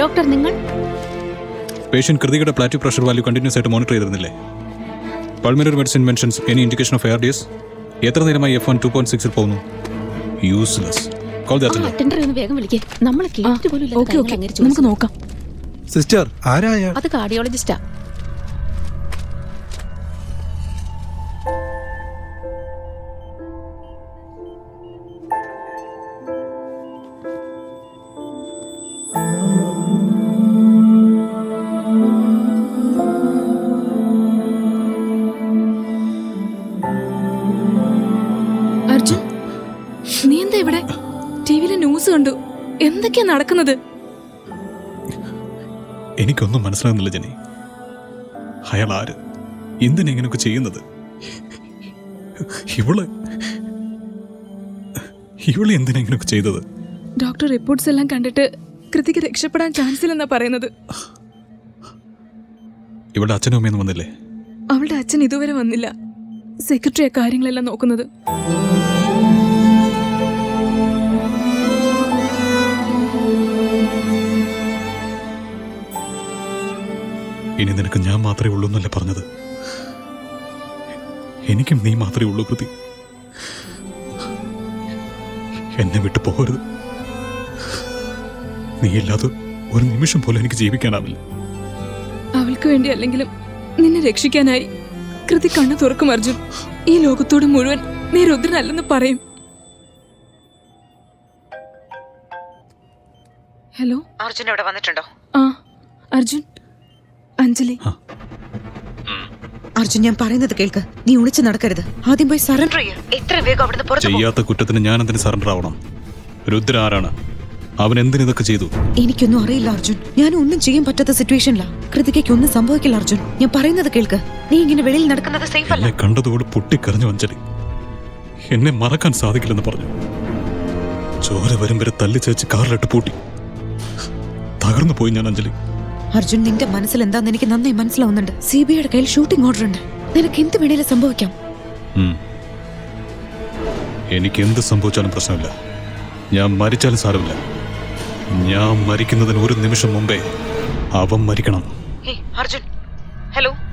Doctor നിങ്ങൾ patient കൃതികയുടെ പ്ലാറ്റീവ് പ്രഷർ വാല്യൂ കണ്ടിന്യൂസ് ആയിട്ട് മോണിറ്റർ ചെയ്തിരുന്നില്ലേ pulmonary medicine mentions any indication of air ഡിയസ് എത്ര നേരമായി എഫ് വൺ ടു പോയിന്റ് സിക്സിൽ പോകുന്നു യൂസ്ലെസ് കോൾ ദാറ്റ് അറ്റൻഡർ ഒന്ന് വേഗം വിളിക്കേ നമ്മൾ കേട്ടിട്ട് പോലും ഇല്ലാത്ത ഓക്കെ കാര്യങ്ങൾ ഓക്കെ അങ്ങനെ നമുക്ക് ചോദിച്ചു. നോക്കാം സിസ്റ്റർ ആരായ അത് കാർഡിയോളജിസ്റ്റാ അർജുൻ നീ എന്താ ഇവിടെ ടിവിയിലെ ന്യൂസ് കണ്ടു എന്തൊക്കെയാ നടക്കുന്നത് എനിക്കൊന്നും മനസ്സിലാകുന്നില്ല ജനി അയാൾ ആര് എന്തിനാ ഇങ്ങനെയൊക്കെ ചെയ്യുന്നത് ഇവള് ഇവളെ എന്തിനാ ഇങ്ങനെയൊക്കെ ചെയ്തത് ഡോക്ടർ റിപ്പോർട്ട്സ് എല്ലാം കണ്ടിട്ട് കൃതിക്ക് രക്ഷപ്പെടാൻ ചാൻസ് ഇല്ലെന്നാ പറയുന്നത് ഇവളുടെ അച്ഛനും അമ്മയൊന്നും വന്നില്ലേ അവളുടെ അച്ഛൻ ഇതുവരെ വന്നില്ല സെക്രട്ടറിയാ കാര്യങ്ങളെല്ലാം നോക്കുന്നത് ഇനി നിനക്ക് ഞാൻ മാത്രമേ ഉള്ളൂ എന്നല്ല പറഞ്ഞത് എനിക്കും നീ മാത്രമേ ഉള്ളൂ കൃതി എന്നെ വിട്ടു പോകരുത് നീ ഇല്ലാതെ ഒരു നിമിഷം പോലും എനിക്ക് ജീവിക്കാനാവില്ല അവൾക്ക് വേണ്ടി അല്ലെങ്കിലും നിന്നെ രക്ഷിക്കാനായി കൃതി കണ്ണു തുറക്കും അർജുൻ ഈ ലോകത്തോട് മുഴുവൻ നീ രുദ്രനല്ലെന്ന് പറയും ഹലോ അർജുൻ ഇവിടെ വന്നിട്ടുണ്ടോ ആ അർജുൻ അഞ്ജലി അർജുൻ ഞാൻ പറയുന്നത് കേൾക്ക് നീ ഒളിച്ചു നടക്കരുത് ആദ്യം പോയി സറണ്ടർ ചെയ്യ എത്ര വേഗം അവിടുന്ന് പുറത്തു പോ. ചെയ്യാത്ത കുറ്റത്തിന് ഞാൻ എന്തിന് സറണ്ടർ ആവണം രുദ്ര ആരാണ് അവൻ എന്തിനിതൊക്കെ ചെയ്തു എനിക്കൊന്നും അറിയില്ല അർജുൻ ഞാൻ ഒന്നും ചെയ്യാൻ പറ്റാത്ത സിറ്റുവേഷനിലാ കൃതികയ്ക്ക് ഒന്നും സംഭവിക്കില്ല അർജുൻ ഞാൻ പറയുന്നത് കേൾക്ക് നീ ഇങ്ങനെ വെളിയിൽ നടക്കുന്നത് സേഫ് അല്ല എന്നെ കണ്ടതോട് പൊട്ടിക്കരഞ്ഞു അഞ്ജലി എന്നെ മറക്കാൻ സാധിക്കില്ലെന്ന് പറഞ്ഞു ചോര വരും വരെ തല്ലി ചേച്ച് കാറിലിട്ട് പൂട്ടി തകർന്നു പോയി ഞാൻ അഞ്ജലി അർജുൻ നിന്റെ മനസ്സിൽ എന്താന്ന് എനിക്ക് നന്നായി മനസ്സിലാവുന്നുണ്ട് സി ബി ഐയുടെ കയ്യിൽ ഷൂട്ടിംഗ് ഓർഡർ ഉണ്ട് നിനക്ക് എന്ത് വേണേലും സംഭവിക്കാം ഉം. എനിക്ക് എന്ത് സംഭവിച്ചാലും പ്രശ്നമില്ല ഞാൻ മരിച്ചാലും സാരമില്ല ഞാൻ മരിക്കുന്നതിന് ഒരു നിമിഷം മുമ്പേ അവൻ മരിക്കണം അർജുൻ ഹലോ